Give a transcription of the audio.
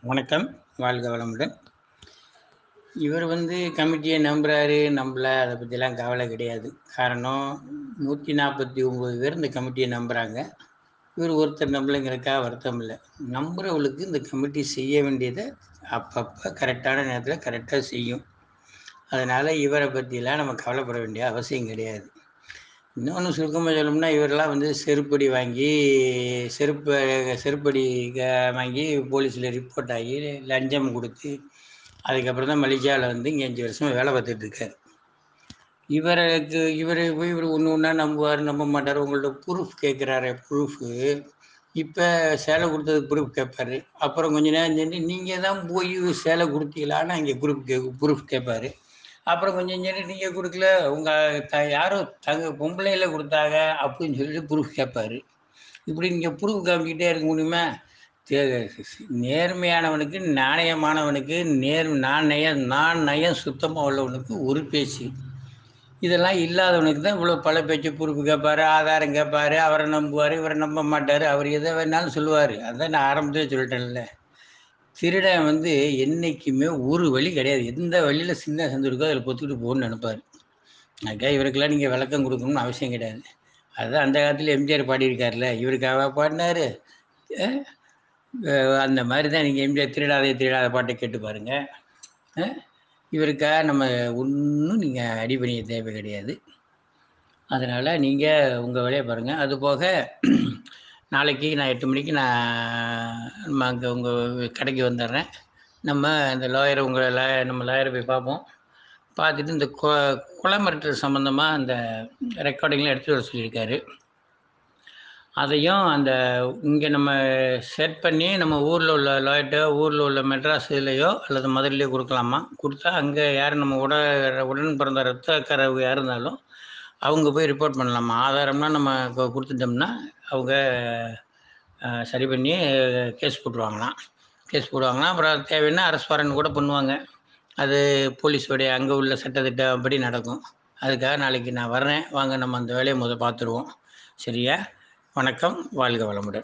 வணக்கம் வாழ்க வளமுடன் இவர் வந்து கமிட்டியை நம்புறாரு நம்பல அதை பற்றிலாம் கவலை கிடையாது காரணம் நூற்றி நாற்பத்தி ஒம்பது பேர் இந்த கமிட்டியை நம்புகிறாங்க இவர் ஒருத்தர் நம்பலைங்கிறக்கா வருத்தம் இல்லை நம்புறவளுக்கு இந்த கமிட்டி செய்ய வேண்டியதை அப்பப்போ கரெக்டான நேரத்தில் கரெக்டாக செய்யும் அதனால் இவரை பற்றிலாம் நம்ம கவலைப்பட வேண்டிய அவசியம் கிடையாது இன்னொன்று சுருக்கமாக சொல்லணும்னா இவரெல்லாம் வந்து செருப்படி வாங்கி செருப்பு செருப்படி க- வாங்கி போலீஸில் ரிப்போர்ட் ஆகி லஞ்சம் கொடுத்து அதுக்கப்புறம் தான் மலேசியாவில் வந்து இங்கே அஞ்சு வருஷமாக வேலை பார்த்துட்டு இருக்காரு இவருக்கு இவர் போய் இவர் ஒன்று ஒன்றா நம்புவார் நம்ப மாட்டார் உங்கள்ட்ட ப்ரூஃப் கேட்குறாரு ப்ரூஃபு இப்போ சேலை கொடுத்தது ப்ரூஃப் கேட்பாரு அப்புறம் கொஞ்ச நேரம் சென்று நீங்கள் தான் போய் சேலை கொடுத்தீங்களான்னு அங்கே ப்ரூஃப் கே ப்ரூஃப் கேட்பாரு அப்புறம் கொஞ்சம் சென்று நீங்கள் கொடுக்கல உங்கள் த யாரோ தங்க பொம்பளையில கொடுத்தாங்க அப்படின்னு சொல்லிட்டு ப்ரூஃப் கேட்பாரு இப்படி நீங்கள் ப்ரூஃப் காமிக்கிட்டே இருக்க முடியுமா தே- நேர்மையானவனுக்கு நாணயமானவனுக்கு நேர் நாணயம் நான் நயம் சுத்தமாக உள்ளவனுக்கு ஒரு பேச்சு இதெல்லாம் இல்லாதவனுக்கு தான் இவ்வளோ பல பேச்சு பொறுப்பு கேட்பாரு ஆதாரம் கேட்பாரு அவரை நம்புவார் இவரை நம்ப மாட்டார் அவர் எதை வேணாலும் சொல்லுவார் அதான் நான் ஆரம்பத்திலே சொல்லிட்டேன்ல திருடன் வந்து என்றைக்குமே ஒரு வழி கிடையாது எந்த வழியில் சின்ன சந்து இருக்கோ அதில் பொத்துக்கிட்டு போகணும்னு நினைப்பார் அதுக்காக இவருக்கெல்லாம் நீங்கள் விளக்கம் கொடுக்கணும்னு அவசியம் கிடையாது அதுதான் அந்த காலத்தில் எம்ஜிஆர் பாடியிருக்காருல்ல இவருக்காக பாடினாரு அஹ் அஹ் அந்த மாதிரி தான் நீங்கள் எம்ஜிஆர் திருடாதே திருடாத பாட்டை கேட்டு பாருங்கள் அஹ் இவருக்காக நம்ம ஒன்றும் நீங்கள் அடி பண்ணிய தேவை கிடையாது அதனால் நீங்கள் உங்கள் வேலையை பாருங்கள் அது போக நாளைக்கு நான் எட்டு மணிக்கு நான் நம்ம அங்கே உங்கள் கடைக்கு வந்துடுறேன் நம்ம இந்த லாயரை உங்களை லாய நம்ம லாயரை போய் பார்ப்போம் பார்த்துட்டு இந்த கொ கொலை மிரட்டல் சம்மந்தமாக அந்த ரெக்கார்டிங்லாம் எடுத்துகிட்டு வர சொல்லியிருக்காரு அதையும் அந்த இங்கே நம்ம செட் பண்ணி நம்ம ஊரில் உள்ள லாய்ட்டோ ஊரில் உள்ள மெட்ராஸ் இதுலையோ அல்லது மதுரையிலையோ கொடுக்கலாமா கொடுத்தா அங்கே யார் நம்ம உட உடன் பிறந்த ரத்தக்கரவு யார் இருந்தாலும் அவங்க போய் ரிப்போர்ட் பண்ணலாமா ஆதாரம்னா நம்ம கொ- கொடுத்துட்டோம்னா அவங்க அஹ், சரி பண்ணி கேஸ் போட்டுருவாங்களாம் கேஸ் போடுவாங்களாம் அப்புறம் தேவைன்னா அரசு வாரண்ட் கூட பண்ணுவாங்க அது போலீஸோடைய அங்கே உள்ள சட்டத்திட்டம் படி நடக்கும் அதுக்காக நாளைக்கு நான் வர்றேன் வாங்க நம்ம அந்த வேலையை முதல் பார்த்துருவோம் சரியா வணக்கம் வாழ்க வளமுடன்